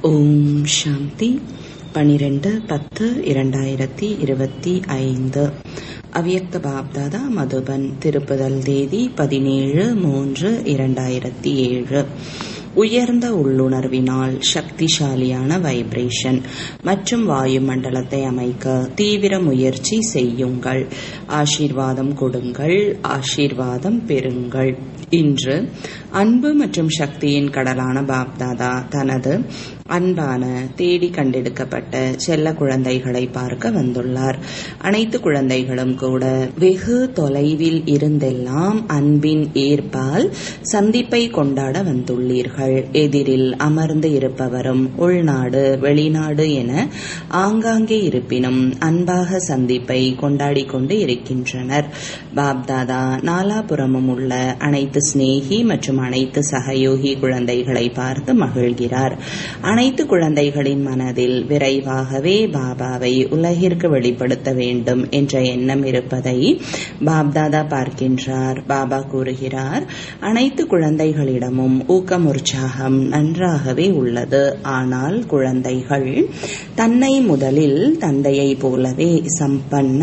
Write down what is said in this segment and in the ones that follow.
ஓம் சாந்தி பனிரெண்டு பத்து இரண்டாயிரத்தி இருபத்தி ஐந்து அவ்யக்த பாப்தாதா மதுபன் திருப்புதல் தேதி பதினேழு மூன்று இரண்டாயிரத்தி ஏழு உயர்ந்த உள்ளுணர்வினால் சக்திசாலியான வைப்ரேஷன் மற்றும் வாயுமண்டலத்தை அமைக்க தீவிர முயற்சி செய்யுங்கள் ஆசீர்வாதம் கொடுங்கள் ஆசீர்வாதம் பெறுங்கள் இன்று அன்பு மற்றும் சக்தியின் கடலான பாப்தாதா தனது அன்பான தேடி கண்டெடுக்கப்பட்ட செல்ல குழந்தைகளை பார்க்க வந்துள்ளார் அனைத்து குழந்தைகளும் கூட வெகு தொலைவில் இருந்தெல்லாம் அன்பின் ஏற்பால் சந்திப்பை கொண்டாட வந்துள்ளீர்கள் எதிரில் அமர்ந்து இருப்பவரும் உள்நாடு வெளிநாடு என ஆங்காங்கே இருப்பினும் அன்பாக சந்திப்பை கொண்டாடி கொண்டு இருக்கின்றனர் பாப்தாதா நாலாபுரமும் உள்ள அனைத்து சிநேகி மற்றும் அனைத்து சகயோகி குழந்தைகளை பார்த்து மகிழ்கிறார் அனைத்து குழந்தைகளின் மனதில் விரைவாகவே பாபாவை உலகிற்கு வெளிப்படுத்த வேண்டும் என்ற எண்ணம் இருப்பதை பாப்தாதா பார்க்கின்றார் பாபா கூறுகிறார் அனைத்து குழந்தைகளிடமும் ஊக்கம் உற்சாகம் நன்றாகவே உள்ளது ஆனால் குழந்தைகள் தன்னை முதலில் தந்தையை போலவே சம்பன்ன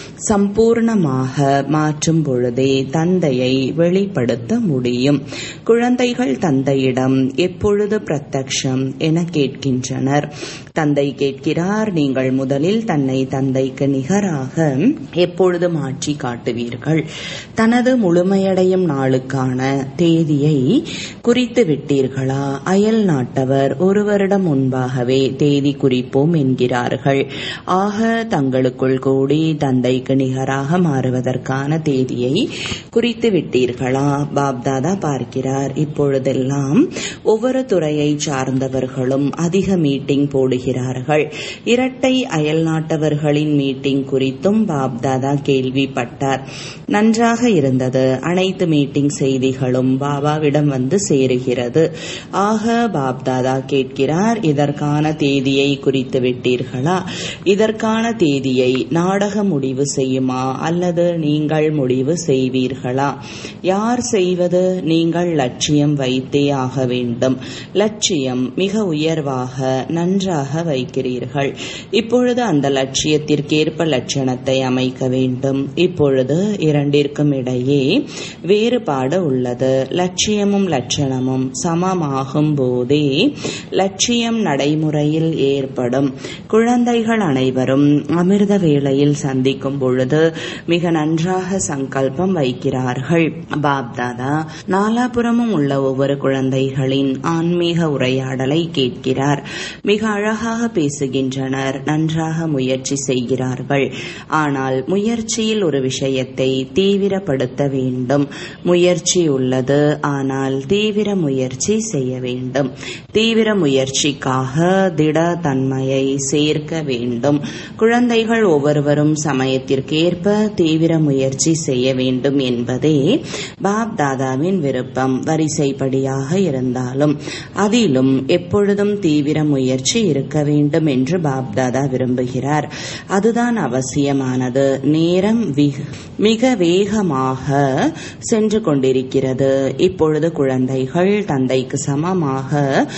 சம்பூர்ணமாக மாற்றும் பொழுதே தந்தையை வெளிப்படுத்த முடியும் குழந்தைகள் தந்தையிடம் எப்பொழுது பிரத்யக்ஷம் என கேட்கின்றனர் தந்தை கேட்கிறார் நீங்கள் முதலில் தன்னை தந்தைக்கு நிகராக எப்பொழுது மாற்றி காட்டுவீர்கள் தனது முழுமையடையும் நாளுக்கான தேதியை குறித்து விட்டீர்களா அயல் நாட்டவர் ஒரு வருடம் முன்பாகவே தேதி குறிப்போம் என்கிறார்கள் ஆக தங்களுக்குள் கூடி தந்தைக்கு நிகராக மாறுவதற்கான தேதியை குறித்து விட்டீர்களா பாப்தாதா பார்க்கிறார் இப்பொழுதெல்லாம் ஒவ்வொரு துறையை சார்ந்தவர்களும் அதிக மீட்டிங் போடுகிறார்கள் இரட்டை அயல் நாட்டவர்களின் மீட்டிங் குறித்தும் பாப்தாதா கேள்விப்பட்டார் நன்றாக இருந்தது அனைத்து மீட்டிங் செய்திகளும் பாபாவிடம் வந்து சேருகிறது ஆக பாப்தாதா கேட்கிறார் இதற்கான தேதியை குறித்து விட்டீர்களா இதற்கான தேதியை நாடக முடிவு செய்யுமா அல்லது நீங்கள் முடிவு செய்வீர்களா யார் செய்வது நீங்கள் லட்சியம் வைத்தே ஆக வேண்டும் லட்சியம் மிக உயர்வாக நன்றாக வைக்கிறீர்கள் இப்பொழுது அந்த லட்சியத்திற்கேற்ப லட்சணத்தை அமைக்க வேண்டும் இப்பொழுது இரண்டிற்கும் இடையே வேறுபாடு உள்ளது லட்சியமும் லட்சணமும் சமமாகும் போதே லட்சியம் நடைமுறையில் ஏற்படும் குழந்தைகள் அனைவரும் அமிர்த வேளையில் சந்திக்கும் பொழுது மிக நன்றாக சங்கல்பம் வைக்கிறார்கள் பாப்தாதா நாலாபுரமும் உள்ள ஒவ்வொரு குழந்தைகளின் ஆன்மீக உரையாடலை கேட்கிறார் மிக அழகாக பேசுகின்றனர் நன்றாக முயற்சி செய்கிறார்கள் ஆனால் முயற்சியில் ஒரு விஷயத்தை தீவிரப்படுத்த வேண்டும் முயற்சி உள்ளது ஆனால் தீவிர முயற்சி செய்ய வேண்டும் தீவிர முயற்சிக்காக திட தன்மையை சேர்க்க வேண்டும் குழந்தைகள் ஒவ்வொருவரும் சமயத்திற்கேற்ப தீவிர முயற்சி செய்ய வேண்டும் என்பதே பாப் தாதாவின் விருப்பம் வரிசைப்படியாக இருந்தாலும் அதிலும் எப்பொழுதும் தீவிர முயற்சி இருக்க வேண்டும் என்று பாப்தாதா விரும்புகிறார் அதுதான் அவசியமானது நேரம் மிக வேகமாக சென்று கொண்டிருக்கிறது இப்பொழுது குழந்தைகள் தந்தைக்கு சமமாக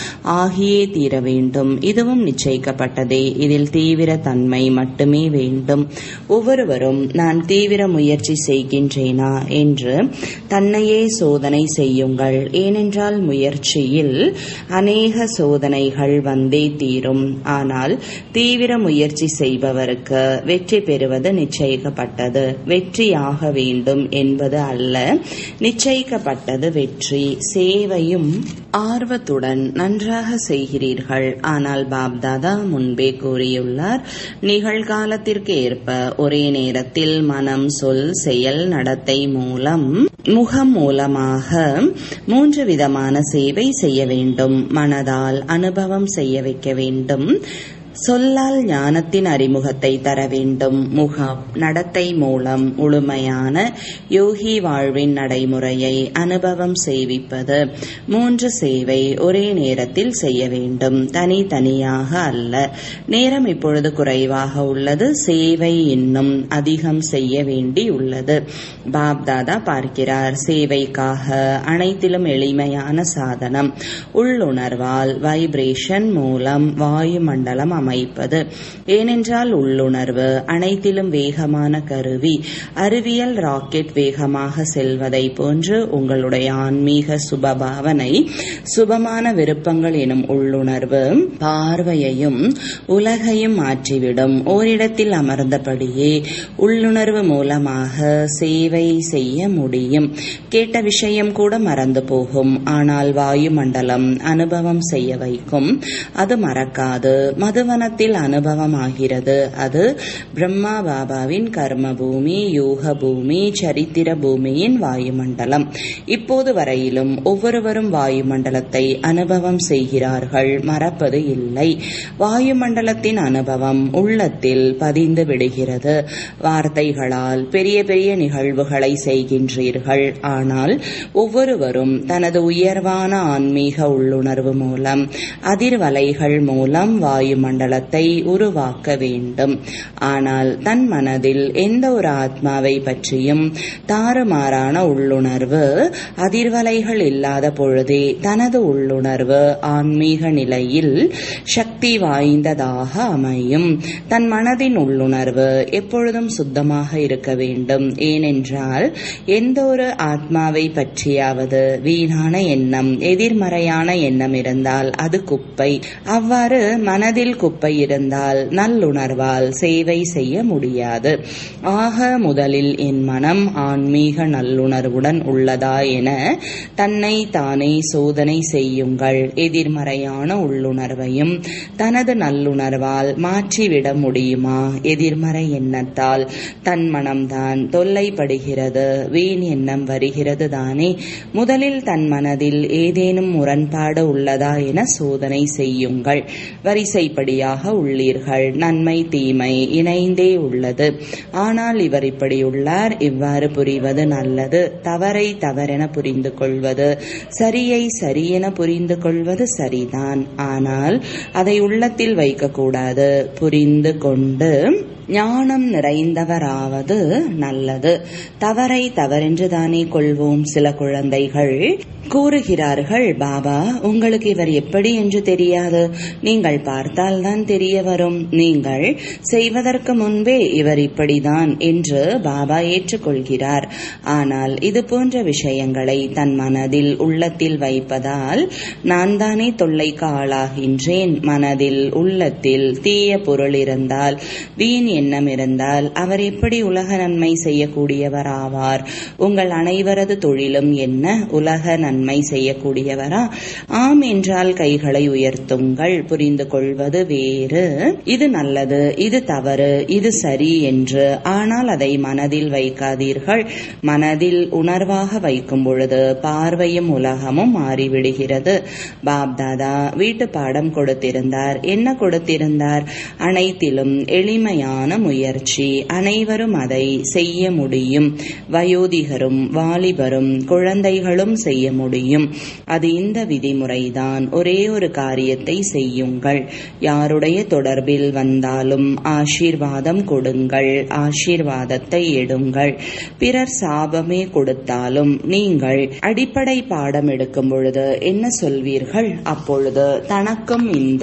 ஆகியே தீர வேண்டும் இதுவும் நிச்சயிக்கப்பட்டதே இதில் தீவிர தன்மை மட்டுமே வேண்டும் ஒவ்வொருவரும் நான் தீவிர முயற்சி செய்கின்றேனா என்று தன்னையே சோதனை செய்யுங்கள் ஏனென்றால் முயற்சியில் அநேக சோதனைகள் வந்தே தீரும் ஆனால் தீவிர முயற்சி செய்பவருக்கு வெற்றி பெறுவது நிச்சயிக்கப்பட்டது வெற்றியாக வேண்டும் என்பது அல்ல நிச்சயிக்கப்பட்டது வெற்றி சேவையும் ஆர்வத்துடன் நன்றாக செய்கிறீர்கள் ஆனால் பாப்தாதா முன்பே கூறியுள்ளார் நிகழ்காலத்திற்கு ஏற்ப ஒரே நேரத்தில் மனம் சொல் செயல் நடத்தை மூலம் முகம் மூலமாக மூன்று விதமான சேவை செய்ய வேண்டும் மனதால் அனுபவம் செய்ய வைக்க வேண்டும் சொல்லால் ஞானத்தின் அறிமுகத்தை தர வேண்டும் முகம் நடத்தை மூலம் முழுமையான யோகி வாழ்வின் நடைமுறையை அனுபவம் செய்விப்பது மூன்று சேவை ஒரே நேரத்தில் செய்ய வேண்டும் தனித்தனியாக அல்ல நேரம் இப்பொழுது குறைவாக உள்ளது சேவை இன்னும் அதிகம் செய்ய வேண்டி உள்ளது பாப்தாதா பார்க்கிறார் சேவைக்காக அனைத்திலும் எளிமையான சாதனம் உள்ளுணர்வால் வைப்ரேஷன் மூலம் வாயு மண்டலம் அமைப்பது ஏனென்றால் உள்ளுணர்வு அனைத்திலும் வேகமான கருவி அறிவியல் ராக்கெட் வேகமாக செல்வதை போன்று உங்களுடைய ஆன்மீக சுபபாவனை சுபமான விருப்பங்கள் எனும் உள்ளுணர்வு பார்வையையும் உலகையும் மாற்றிவிடும் ஓரிடத்தில் அமர்ந்தபடியே உள்ளுணர்வு மூலமாக சேவை செய்ய முடியும் கேட்ட விஷயம் கூட மறந்து போகும் ஆனால் வாயுமண்டலம் அனுபவம் செய்ய வைக்கும் அது மறக்காது மதுவனத்தில் அனுபவமாகிறது அது பிரம்மா பாபாவின் கர்ம பூமி யோக பூமி சரித்திர பூமியின் வாயுமண்டலம் இப்போது வரையிலும் ஒவ்வொருவரும் வாயுமண்டலத்தை அனுபவம் செய்கிறார்கள் மறப்பது இல்லை வாயுமண்டலத்தின் அனுபவம் உள்ளத்தில் பதிந்து விடுகிறது வார்த்தைகளால் பெரிய பெரிய நிகழ்வுகளை செய்கின்றீர்கள் ஆனால் ஒவ்வொருவரும் தனது உயர்வான ஆன்மீக உள்ளுணர்வு மூலம் அதிர்வலைகள் மூலம் வாயுமண்டலத்தை உருவாக்க வேண்டும் ஆனால் தன் மனதில் எந்த ஒரு ஆத்மாவை பற்றியும் தாறுமாறான உள்ளுணர்வு அதிர்வலைகள் இல்லாத பொழுதே தனது உள்ளுணர்வு ஆன்மீக நிலையில் சக்தி வாய்ந்ததாக அமையும் தன் மனதின் உள்ளுணர்வு எப்பொழுதும் சுத்தமாக இருக்க வேண்டும் ஏனென்றால் எந்த ஒரு ஆத்மாவை பற்றியாவது வீணான எண்ணம் எதிர்மறையான எண்ணம் இருந்தால் அது குப்பை அவ்வாறு மனதில் குப்பை இருந்தால் நல்லுணர்வால் சேவை செய்ய முடியாது ஆக முதலில் என் மனம் ஆன்மீக நல்லுணர்வுடன் உள்ளதா என தன்னை தானே சோதனை செய்யுங்கள் எதிர்மறையான உள்ளுணர்வையும் தனது நல்லுணர்வால் மாற்றிவிட முடியுமா எதிர்மறை எண்ணத்தால் தன் மனம்தான் தொல்லைப்படுகிறது வீண் எண்ணம் வருகிறது தானே முதலில் தன் மனதில் ஏதேனும் முரண்பாடு உள்ளதா என சோதனை செய்யுங்கள் வரிசைப்படியாக உள்ளீர்கள் நன்மை தீமை இணைந்தே உள்ளது ஆனால் இவர் இப்படி உள்ளார் இவ்வாறு புரிவது நல்லது தவறை தவறென புரிந்து கொள்வது சரியை சரியென புரிந்து கொள்வது சரிதான் ஆனால் அதை உள்ளத்தில் வைக்கக்கூடாது புரிந்து கொண்டு ஞானம் நிறைந்தவராவது நல்லது தவறை தவறென்று தானே கொள்வோம் சில குழந்தைகள் கூறுகிறார்கள் பாபா உங்களுக்கு இவர் எப்படி என்று தெரியாது நீங்கள் பார்த்தால்தான் தெரிய வரும் நீங்கள் செய்வதற்கு முன்பே இவர் இப்படிதான் என்று பாபா ஏற்றுக்கொள்கிறார் ஆனால் இது போன்ற விஷயங்களை தன் மனதில் உள்ளத்தில் வைப்பதால் நான் தானே தொல்லைக்கு ஆளாகின்றேன் மனதில் உள்ளத்தில் தீய பொருள் இருந்தால் வீண் எண்ணம் இருந்தால் அவர் எப்படி உலக நன்மை செய்யக்கூடியவர் ஆவார் உங்கள் அனைவரது தொழிலும் என்ன உலக நன்மை செய்யக்கூடியவரா ஆம் என்றால் கைகளை உயர்த்துங்கள் புரிந்து கொள்வது வேறு இது நல்லது இது தவறு இது சரி என்று ஆனால் அதை மனதில் வைக்காதீர்கள் மனதில் உணர்வாக வைக்கும் பொழுது பார்வையும் உலகமும் மாறிவிடுகிறது பாப்தாதா வீட்டு பாடம் கொடுத்திருந்தார் என்ன கொடுத்திருந்தார் அனைத்திலும் எளிமையான முயற்சி அனைவரும் அதை செய்ய முடியும் வயோதிகரும் வாலிபரும் குழந்தைகளும் செய்ய முடியும் அது இந்த விதிமுறைதான் ஒரே ஒரு காரியத்தை செய்யுங்கள் யாருடைய தொடர்பில் வந்தாலும் ஆசீர்வாதம் கொடுங்கள் ஆசீர்வாதத்தை எடுங்கள் பிறர் சாபமே கொடுத்தாலும் நீங்கள் அடிப்படை பாடம் எடுக்கும் பொழுது என்ன சொல்வீர்கள் அப்பொழுது தனக்கும் இந்த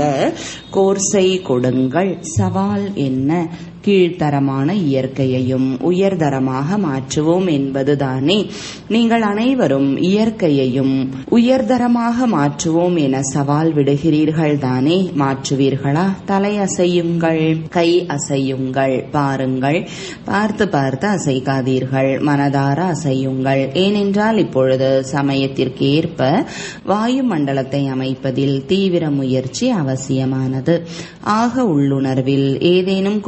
கோர்ஸை கொடுங்கள் சவால் என்ன கீழ்த்தரமான இயற்கையையும் உயர்தரமாக மாற்றுவோம் என்பதுதானே நீங்கள் அனைவரும் இயற்கையையும் உயர்தரமாக மாற்றுவோம் என சவால் விடுகிறீர்கள் தானே மாற்றுவீர்களா தலை அசையுங்கள் கை அசையுங்கள் பாருங்கள் பார்த்து பார்த்து அசைக்காதீர்கள் மனதார அசையுங்கள் ஏனென்றால் இப்பொழுது சமயத்திற்கு ஏற்ப வாயு மண்டலத்தை அமைப்பதில் தீவிர முயற்சி அவசியமானது ஆக உள்ளுணர்வில் ஏதேனும் குப்பை இருக்கும்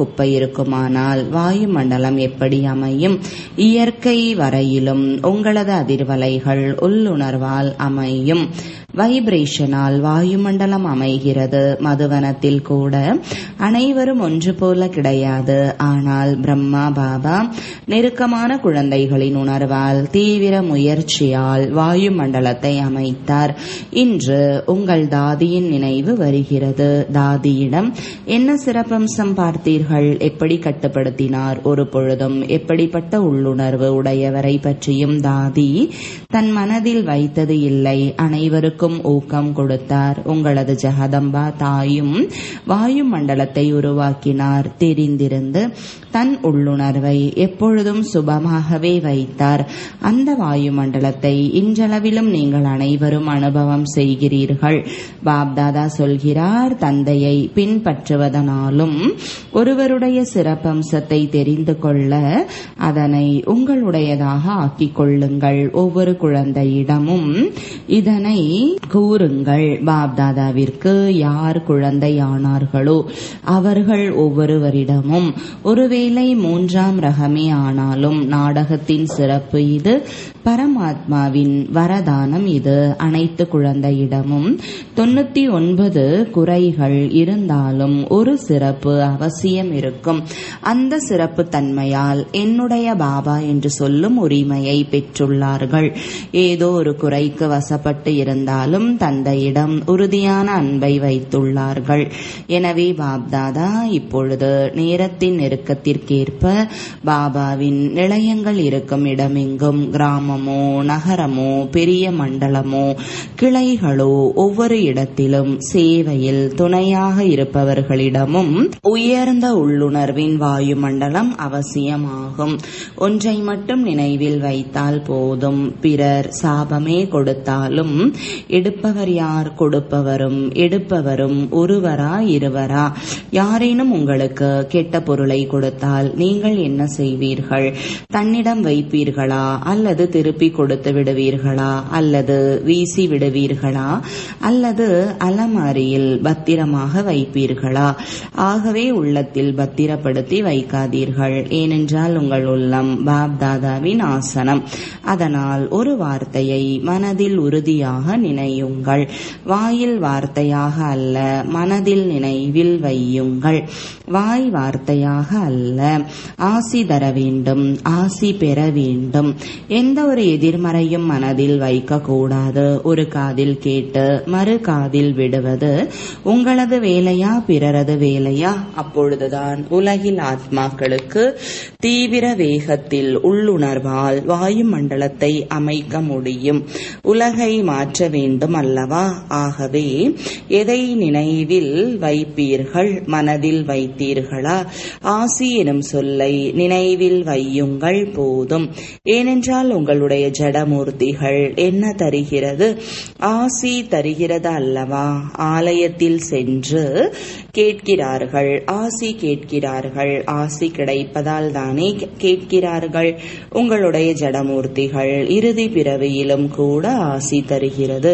இருக்குமானால் வாயுமண்டலம் எப்படி அமையும் இயற்கை வரையிலும் உங்களது அதிர்வலைகள் உள்ளுணர்வால் அமையும் வைப்ரேஷனால் வாயுமண்டலம் அமைகிறது மதுவனத்தில் கூட அனைவரும் ஒன்று போல கிடையாது ஆனால் பிரம்மா பாபா நெருக்கமான குழந்தைகளின் உணர்வால் தீவிர முயற்சியால் வாயுமண்டலத்தை அமைத்தார் இன்று உங்கள் தாதியின் நினைவு வருகிறது தாதியிடம் என்ன சிறப்பம்சம் பார்த்தீர்கள் எப்படி கட்டுப்படுத்தினார் ஒரு பொழுதும் எப்படிப்பட்ட உள்ளுணர்வு உடையவரை பற்றியும் தாதி தன் மனதில் வைத்தது இல்லை அனைவருக்கும் ஊக்கம் கொடுத்தார் உங்களது ஜெகதம்பா தாயும் வாயுமண்டலத்தை உருவாக்கினார் தெரிந்திருந்து தன் உள்ளுணர்வை எப்பொழுதும் சுபமாகவே வைத்தார் அந்த வாயுமண்டலத்தை இன்றளவிலும் நீங்கள் அனைவரும் அனுபவம் செய்கிறீர்கள் பாப்தாதா சொல்கிறார் தந்தையை பின்பற்றுவதனாலும் ஒருவருடைய சிறப்பம்சத்தை தெரிந்து கொள்ள அதனை உங்களுடையதாக ஆக்கிக் கொள்ளுங்கள் ஒவ்வொரு குழந்தையிடமும் இதனை கூறுங்கள் பாப்தாதாவிற்கு யார் குழந்தையானார்களோ அவர்கள் ஒவ்வொருவரிடமும் ஒருவேளை மூன்றாம் ரகமே ஆனாலும் நாடகத்தின் சிறப்பு இது பரமாத்மாவின் வரதானம் இது அனைத்து குழந்தையிடமும் தொண்ணூத்தி ஒன்பது குறைகள் இருந்தாலும் ஒரு சிறப்பு அவசியம் இருக்கும் அந்த சிறப்பு தன்மையால் என்னுடைய பாபா என்று சொல்லும் உரிமையை பெற்றுள்ளார்கள் ஏதோ ஒரு குறைக்கு வசப்பட்டு இருந்தாலும் தந்தையிடம் உறுதியான அன்பை வைத்துள்ளார்கள் எனவே பாப்தாதா இப்பொழுது நேரத்தின் நெருக்கத்திற்கேற்ப பாபாவின் நிலையங்கள் இருக்கும் இடமெங்கும் கிராமமோ நகரமோ பெரிய மண்டலமோ கிளைகளோ ஒவ்வொரு இடத்திலும் சேவையில் துணையாக இருப்பவர்களிடமும் உயர்ந்த உள்ளுணர்வின் வாயுமண்டலம் அவசியமாகும் ஒன்றை மட்டும் நினைவில் வைத்தால் போதும் பிறர் சாபமே கொடுத்தாலும் எடுப்பவர் யார் கொடுப்பவரும் எடுப்பவரும் ஒருவரா இருவரா யாரேனும் உங்களுக்கு கெட்ட பொருளை கொடுத்தால் நீங்கள் என்ன செய்வீர்கள் தன்னிடம் வைப்பீர்களா அல்லது திருப்பி கொடுத்து விடுவீர்களா அல்லது வீசி விடுவீர்களா அல்லது அலமாரியில் பத்திரமாக வைப்பீர்களா ஆகவே உள்ளத்தில் பத்திரப்படுத்தி வைக்காதீர்கள் ஏனென்றால் உங்கள் உள்ளம் பாப் தாதாவின் ஆசனம் அதனால் ஒரு வார்த்தையை மனதில் உறுதியாக நினையுங்கள் வாயில் வார்த்தையாக அல்ல மனதில் நினைவில் வையுங்கள் வாய் வார்த்தையாக அல்ல ஆசி தர வேண்டும் ஆசி பெற வேண்டும் எந்த ஒரு எதிர்மறையும் மனதில் வைக்க கூடாது ஒரு காதில் கேட்டு மறு காதில் விடுவது உங்களது வேலையா பிறரது வேலையா அப்பொழுதுதான் உலகில் ஆத்மாக்களுக்கு தீவிர வேகத்தில் உள்ளுணர்வால் வாயுமண்டலத்தை அமைக்க முடியும் உலகை மாற்ற வேண்டும் அல்லவா ஆகவே எதை நினைவில் வைப்பீர்கள் மனதில் வைத்தீர்களா ஆசி எனும் சொல்லை நினைவில் வையுங்கள் போதும் ஏனென்றால் உங்களுடைய ஜடமூர்த்திகள் என்ன தருகிறது ஆசி தருகிறது அல்லவா ஆலயத்தில் சென்று கேட்கிறார்கள் ஆசி கேட்கிறார்கள் ஆசி கிடைப்பதால் தானே கேட்கிறார்கள் உங்களுடைய ஜடமூர்த்திகள் இறுதி பிறவியிலும் கூட ஆசி தருகிறது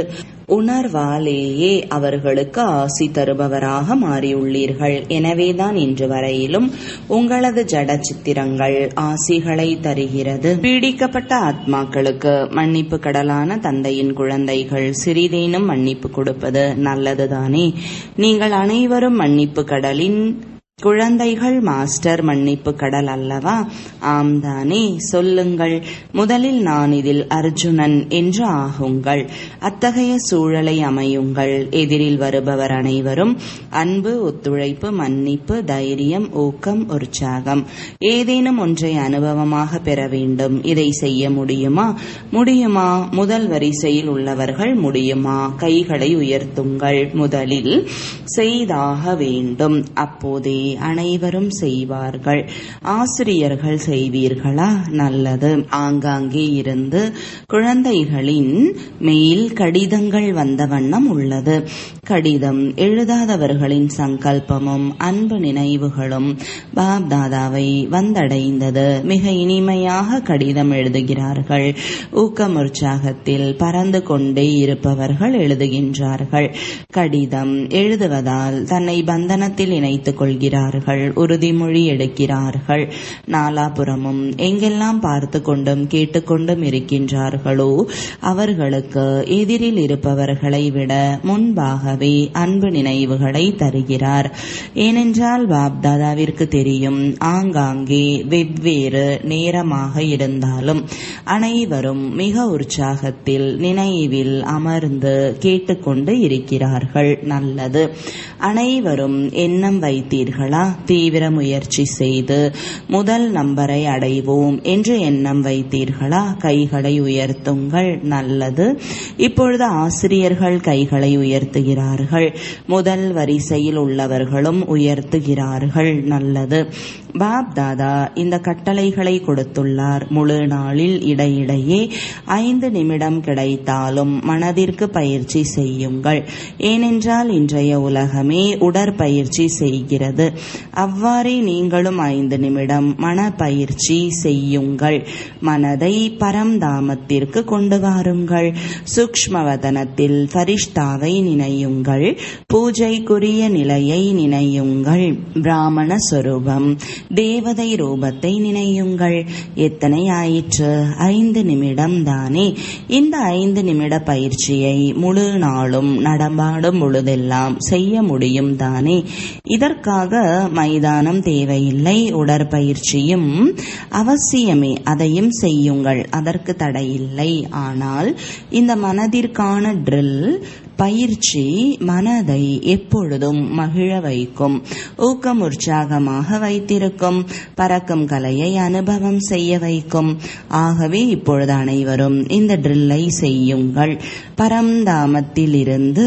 உணர்வாலேயே அவர்களுக்கு ஆசி தருபவராக மாறியுள்ளீர்கள் எனவேதான் இன்று வரையிலும் உங்களது ஜட சித்திரங்கள் ஆசிகளை தருகிறது பீடிக்கப்பட்ட ஆத்மாக்களுக்கு மன்னிப்பு கடலான தந்தையின் குழந்தைகள் சிறிதேனும் மன்னிப்பு கொடுப்பது நல்லதுதானே நீங்கள் அனைவரும் மன்னிப்பு கடலின் குழந்தைகள் மாஸ்டர் மன்னிப்பு கடல் அல்லவா ஆம்தானே சொல்லுங்கள் முதலில் நான் இதில் அர்ஜுனன் என்று ஆகுங்கள் அத்தகைய சூழலை அமையுங்கள் எதிரில் வருபவர் அனைவரும் அன்பு ஒத்துழைப்பு மன்னிப்பு தைரியம் ஊக்கம் உற்சாகம் ஏதேனும் ஒன்றை அனுபவமாக பெற வேண்டும் இதை செய்ய முடியுமா முடியுமா முதல் வரிசையில் உள்ளவர்கள் முடியுமா கைகளை உயர்த்துங்கள் முதலில் செய்தாக வேண்டும் அப்போதே அனைவரும் செய்வார்கள் ஆசிரியர்கள் செய்வீர்களா நல்லது ஆங்காங்கே இருந்து குழந்தைகளின் மேல் கடிதங்கள் வந்த வண்ணம் உள்ளது கடிதம் எழுதாதவர்களின் சங்கல்பமும் அன்பு நினைவுகளும் பாப் தாதாவை வந்தடைந்தது மிக இனிமையாக கடிதம் எழுதுகிறார்கள் ஊக்கம் உற்சாகத்தில் பறந்து கொண்டே இருப்பவர்கள் எழுதுகின்றார்கள் கடிதம் எழுதுவதால் தன்னை பந்தனத்தில் இணைத்துக் கொள்கிறார் செய்கிறார்கள் உறுதிமொழி எடுக்கிறார்கள் நாலாபுறமும் எங்கெல்லாம் பார்த்து கொண்டும் கேட்டுக்கொண்டும் இருக்கின்றார்களோ அவர்களுக்கு எதிரில் இருப்பவர்களை விட முன்பாகவே அன்பு நினைவுகளை தருகிறார் ஏனென்றால் பாப்தாதாவிற்கு தெரியும் ஆங்காங்கே வெவ்வேறு நேரமாக இருந்தாலும் அனைவரும் மிக உற்சாகத்தில் நினைவில் அமர்ந்து கேட்டுக்கொண்டு இருக்கிறார்கள் நல்லது அனைவரும் எண்ணம் வைத்தீர்களா தீவிர முயற்சி செய்து முதல் நம்பரை அடைவோம் என்று எண்ணம் வைத்தீர்களா கைகளை உயர்த்துங்கள் நல்லது இப்பொழுது ஆசிரியர்கள் கைகளை உயர்த்துகிறார்கள் முதல் வரிசையில் உள்ளவர்களும் உயர்த்துகிறார்கள் நல்லது பாப் தாதா இந்த கட்டளைகளை கொடுத்துள்ளார் முழு நாளில் இடையிடையே ஐந்து நிமிடம் கிடைத்தாலும் மனதிற்கு பயிற்சி செய்யுங்கள் ஏனென்றால் இன்றைய உலகமே உடற்பயிற்சி செய்கிறது அவ்வாறே நீங்களும் ஐந்து நிமிடம் மன பயிற்சி செய்யுங்கள் மனதை பரம்தாமத்திற்கு கொண்டு வாருங்கள் சூக்ஷ்மவதனத்தில் ஃபரிஷ்தாவை நினையுங்கள் பூஜைக்குரிய நிலையை நினையுங்கள் பிராமண சொரூபம் தேவதை ரூபத்தை நினையுங்கள் எத்தனை ஆயிற்று ஐந்து நிமிடம் தானே இந்த ஐந்து நிமிட பயிற்சியை முழு நாளும் நடமாடும் பொழுதெல்லாம் செய்ய முடியும் தானே இதற்காக மைதானம் தேவையில்லை உடற்பயிற்சியும் அவசியமே அதையும் செய்யுங்கள் அதற்கு தடையில்லை ஆனால் இந்த மனதிற்கான ட்ரில் பயிற்சி மனதை எப்பொழுதும் மகிழ வைக்கும் ஊக்கம் உற்சாகமாக வைத்திருக்கும் பறக்கும் கலையை அனுபவம் செய்ய வைக்கும் ஆகவே இப்பொழுது அனைவரும் இந்த ட்ரில்லை செய்யுங்கள் பரம்தாமத்தில் இருந்து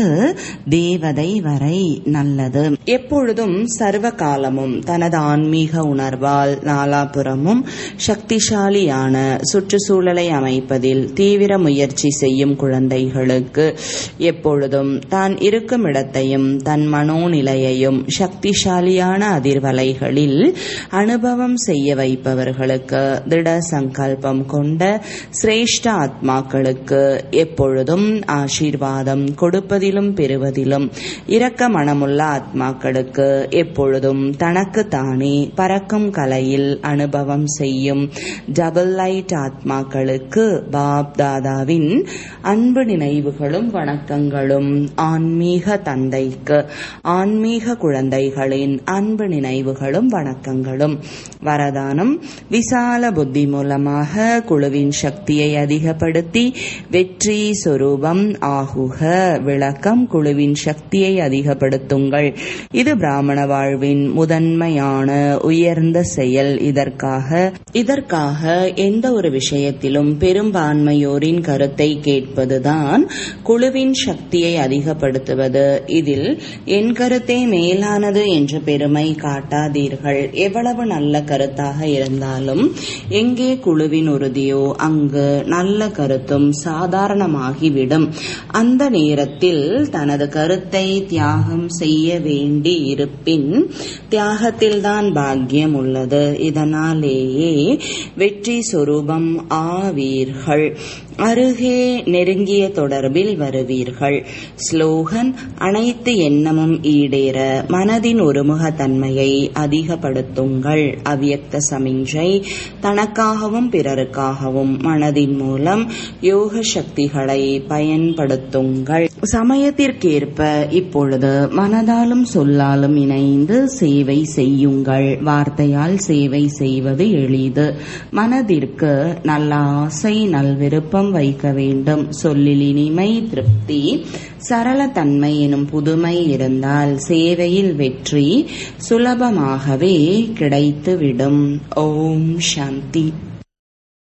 தேவதை வரை நல்லது எப்பொழுதும் சர்வ காலமும் தனது ஆன்மீக உணர்வால் நாலாபுறமும் சக்திசாலியான சுற்றுச்சூழலை அமைப்பதில் தீவிர முயற்சி செய்யும் குழந்தைகளுக்கு எப்பொழுது எப்பொழுதும் தான் இருக்கும் இடத்தையும் தன் மனோநிலையையும் சக்திசாலியான அதிர்வலைகளில் அனுபவம் செய்ய வைப்பவர்களுக்கு திட சங்கல்பம் கொண்ட சிரேஷ்ட ஆத்மாக்களுக்கு எப்பொழுதும் ஆசீர்வாதம் கொடுப்பதிலும் பெறுவதிலும் இரக்க மனமுள்ள ஆத்மாக்களுக்கு எப்பொழுதும் தனக்கு தானே பறக்கும் கலையில் அனுபவம் செய்யும் டபுள் லைட் ஆத்மாக்களுக்கு பாப் தாதாவின் அன்பு நினைவுகளும் வணக்கங்களும் ஆன்மீக தந்தைக்கு ஆன்மீக குழந்தைகளின் அன்பு நினைவுகளும் வணக்கங்களும் வரதானம் விசால புத்தி மூலமாக குழுவின் சக்தியை அதிகப்படுத்தி வெற்றி சொரூபம் ஆகுக விளக்கம் குழுவின் சக்தியை அதிகப்படுத்துங்கள் இது பிராமண வாழ்வின் முதன்மையான உயர்ந்த செயல் இதற்காக இதற்காக எந்த ஒரு விஷயத்திலும் பெரும்பான்மையோரின் கருத்தை கேட்பதுதான் குழுவின் சக்தியை அதிகப்படுத்துவது இதில் என் கருத்தே மேலானது என்ற பெருமை காட்டாதீர்கள் எவ்வளவு நல்ல கருத்தாக இருந்தாலும் எங்கே குழுவின் உறுதியோ அங்கு நல்ல கருத்தும் சாதாரணமாகிவிடும் அந்த நேரத்தில் தனது கருத்தை தியாகம் செய்ய வேண்டி இருப்பின் தியாகத்தில்தான் பாக்கியம் உள்ளது இதனாலேயே வெற்றி சொரூபம் ஆவீர்கள் அருகே நெருங்கிய தொடர்பில் வருவீர்கள் ஸ்லோகன் அனைத்து எண்ணமும் ஈடேற மனதின் ஒருமுகத்தன்மையை அதிகப்படுத்துங்கள் அவ்யக்த சமிஞ்சை தனக்காகவும் பிறருக்காகவும் மனதின் மூலம் யோக சக்திகளை பயன்படுத்துங்கள் சமயத்திற்கேற்ப இப்பொழுது மனதாலும் சொல்லாலும் இணைந்து சேவை செய்யுங்கள் வார்த்தையால் சேவை செய்வது எளிது மனதிற்கு நல்ல ஆசை நல்விருப்பம் வைக்க வேண்டும் சொல்லில் இனிமை திருப்தி சரளத்தன்மை எனும் புதுமை இருந்தால் சேவையில் வெற்றி சுலபமாகவே கிடைத்துவிடும் ஓம் சாந்தி